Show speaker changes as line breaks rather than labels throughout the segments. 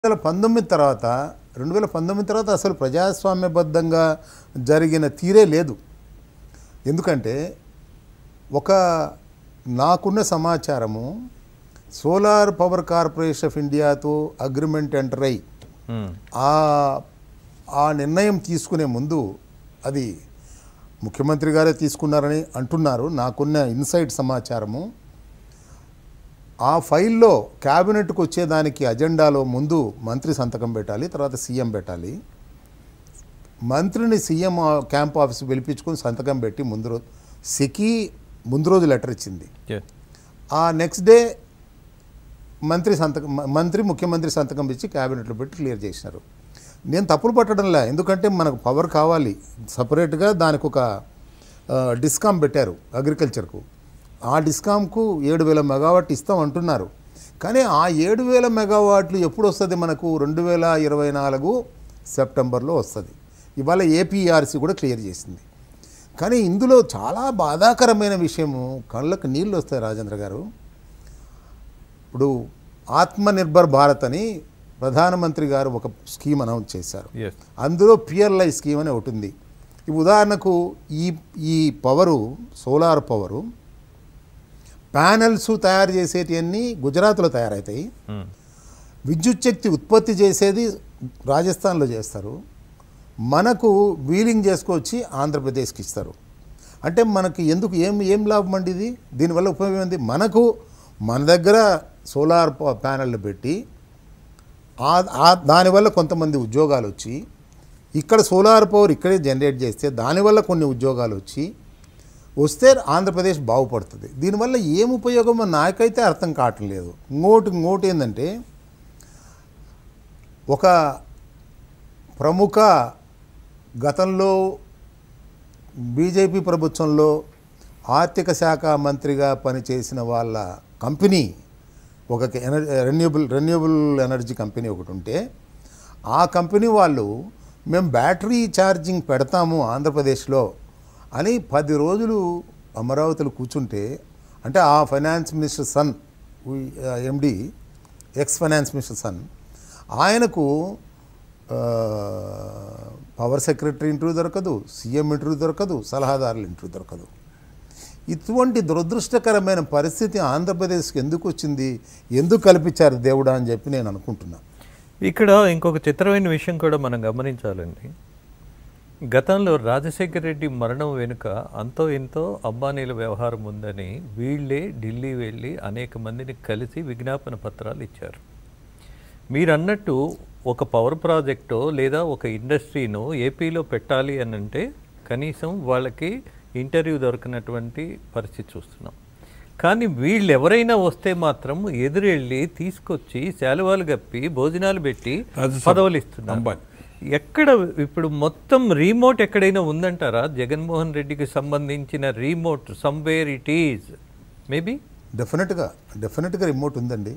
వేల పంతొమ్మిది తర్వాత రెండు వేల పంతొమ్మిది తర్వాత అసలు ప్రజాస్వామ్యబద్ధంగా జరిగిన తీరే లేదు ఎందుకంటే ఒక నాకున్న సమాచారము సోలార్ పవర్ కార్పొరేషన్ ఆఫ్ ఇండియాతో అగ్రిమెంట్ ఎంటర్ అయ్యి
ఉమ్,
ఆ ఆ నిర్ణయం తీసుకునే ముందు అది ముఖ్యమంత్రి గారే తీసుకున్నారని అంటున్నారు నాకున్న ఇన్సైడ్ సమాచారము ఆ ఫైల్లో క్యాబినెట్కి వచ్చేదానికి అజెండాలో ముందు మంత్రి సంతకం పెట్టాలి తర్వాత సీఎం పెట్టాలి మంత్రిని సీఎం క్యాంప్ ఆఫీస్ పిలిపించుకొని సంతకం పెట్టి ముందు రోజు సెకి ముందు రోజు లెటర్ ఇచ్చింది
yes.
ఆ నెక్స్ట్ డే మంత్రి సంతకం మ- మంత్రి ముఖ్యమంత్రి సంతకం ఇచ్చి క్యాబినెట్లో పెట్టి క్లియర్ చేసినారు నేను తప్పులు పట్టడంలే ఎందుకంటే మనకు పవర్ కావాలి సపరేట్గా దానికి ఒక ఆ, డిస్కామ్ పెట్టారు అగ్రికల్చర్కు ఆ డిస్కామ్కు ఏడు వేల మెగావాట్ ఇస్తాం అంటున్నారు కానీ ఆ ఏడు వేల మెగావాట్లు ఎప్పుడు వస్తుంది మనకు రెండు వేల ఇరవై నాలుగు సెప్టెంబర్లో వస్తుంది ఇవాళ ఏపీఆర్సీ కూడా క్లియర్ చేసింది కానీ ఇందులో చాలా బాధాకరమైన విషయము కళ్ళకు నీళ్ళు వస్తాయి రాజేంద్ర గారు ఇప్పుడు ఆత్మనిర్భర్ భారత్ అని ప్రధానమంత్రి గారు ఒక స్కీమ్ అనౌన్స్ చేశారు
yes.
అందులో పిఎల్ఐ స్కీమ్ అని ఒకటి ఉంది ఈ ఉదాహరణకు ఈ ఈ పవరు సోలార్ పవరు ప్యానెల్స్ తయారు చేసేటివన్నీ గుజరాత్లో తయారవుతాయి
ఉమ్,
విద్యుత్ శక్తి ఉత్పత్తి చేసేది రాజస్థాన్లో చేస్తారు మనకు వీలింగ్ చేసుకొచ్చి ఆంధ్రప్రదేశ్కి ఇస్తారు అంటే మనకి ఎందుకు ఏం ఏం లాభం అండి ఇది దీనివల్ల ఉపయోగం ఏంది మనకు మన దగ్గర సోలార్ ప- ప్యానెళ్ళు పెట్టి ఆ- ఆ- దానివల్ల కొంతమంది ఉద్యోగాలు వచ్చి ఇక్కడ సోలార్ పవర్ ఇక్కడే జనరేట్ చేస్తే దానివల్ల కొన్ని ఉద్యోగాలు వచ్చి వస్తే ఆంధ్రప్రదేశ్ బాగుపడుతుంది దీనివల్ల ఏం ఉపయోగమో నాకైతే అర్థం కావటం లేదు ఇంకోటి ఇంకోటి ఏంటంటే ఒక ప్రముఖ గతంలో బీజేపీ ప్రభుత్వంలో ఆర్థిక శాఖ మంత్రిగా పనిచేసిన వాళ్ళ కంపెనీ ఒక ఎనర్ రెన్యూబుల్ రెన్యూబుల్ ఎనర్జీ కంపెనీ ఒకటి ఉంటే ఆ కంపెనీ వాళ్ళు మేము బ్యాటరీ ఛార్జింగ్ పెడతాము ఆంధ్రప్రదేశ్లో అని పది రోజులు అమరావతిలో కూర్చుంటే అంటే ఆ finance minister son and ex finance minister son ఆయనకు ఆ, పవర్ సెక్రటరీ ఇంటర్వ్యూ దొరకదు సీఎం ఇంటర్వ్యూ దొరకదు సలహాదారుల ఇంటర్వ్యూ దొరకదు ఇటువంటి దురదృష్టకరమైన పరిస్థితి ఆంధ్రప్రదేశ్కి ఎందుకు వచ్చింది ఎందుకు కల్పించారు దేవుడా అని చెప్పి నేను అనుకుంటున్నా
ఇక్కడ ఇంకొక చిత్రమైన విషయం కూడా మనం గమనించాలండి గతంలో రాజశేఖర రెడ్డి మరణం వెనుక అంతో ఇంతో అంబానీల వ్యవహారం ఉందని వీళ్ళే ఢిల్లీ వెళ్ళి అనేక మందిని కలిసి విజ్ఞాపన పత్రాలు ఇచ్చారు మీరు అన్నట్టు ఒక పవర్ ప్రాజెక్టో లేదా ఒక ఇండస్ట్రీనో ఏపీలో పెట్టాలి అని అంటే కనీసం వాళ్ళకి ఇంటర్వ్యూ దొరకనటువంటి పరిస్థితి చూస్తున్నాం కానీ వీళ్ళు ఎవరైనా వస్తే మాత్రం ఎదురెళ్ళి తీసుకొచ్చి శాలువాలు గప్పి భోజనాలు పెట్టి
రాజ్యసభ
పదవులు ఇస్తున్నారు
అంబానీ.
ఎక్కడ ఇప్పుడు మొత్తం రీమోట్ ఎక్కడైనా ఉందంటారా జగన్మోహన్ రెడ్డికి సంబంధించిన remote somewhere it is maybe
డెఫినెట్గా డెఫినెట్గా రిమోట్ ఉందండి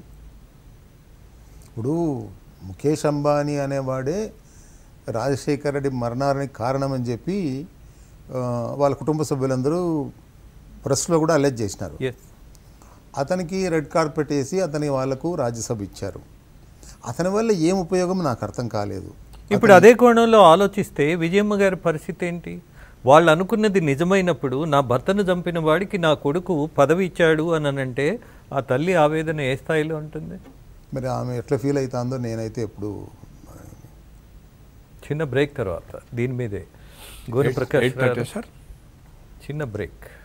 ఇప్పుడు ముఖేష్ అంబానీ అనేవాడే రాజశేఖర రెడ్డి మరణానికి కారణం అని చెప్పి ఆ, వాళ్ళ కుటుంబ సభ్యులందరూ ప్రెస్లో కూడా అలెజ్ చేసినారు
ఎస్
అతనికి రెడ్ కార్పెట్ వేసి అతని వాళ్ళకు రాజ్యసభ ఇచ్చారు అతని వల్ల ఏం ఉపయోగం నాకు అర్థం కాలేదు
ఇప్పుడు అదే కోణంలో ఆలోచిస్తే విజయమ్మ గారి పరిస్థితి ఏంటి వాళ్ళు అనుకున్నది నిజమైనప్పుడు నా భర్తను చంపిన వాడికి నా కొడుకు పదవి ఇచ్చాడు అని అంటే ఆ తల్లి ఆవేదన ఏ స్థాయిలో ఉంటుంది
మరి ఆమె ఎట్లా ఫీల్ అవుతుందో నేనైతే ఎప్పుడు
చిన్న బ్రేక్ తర్వాత దీని మీదే గోరి
ఎయిట్
ప్రకాష్
ఎయిట్ థర్టీ
గారు,
సార్
చిన్న బ్రేక్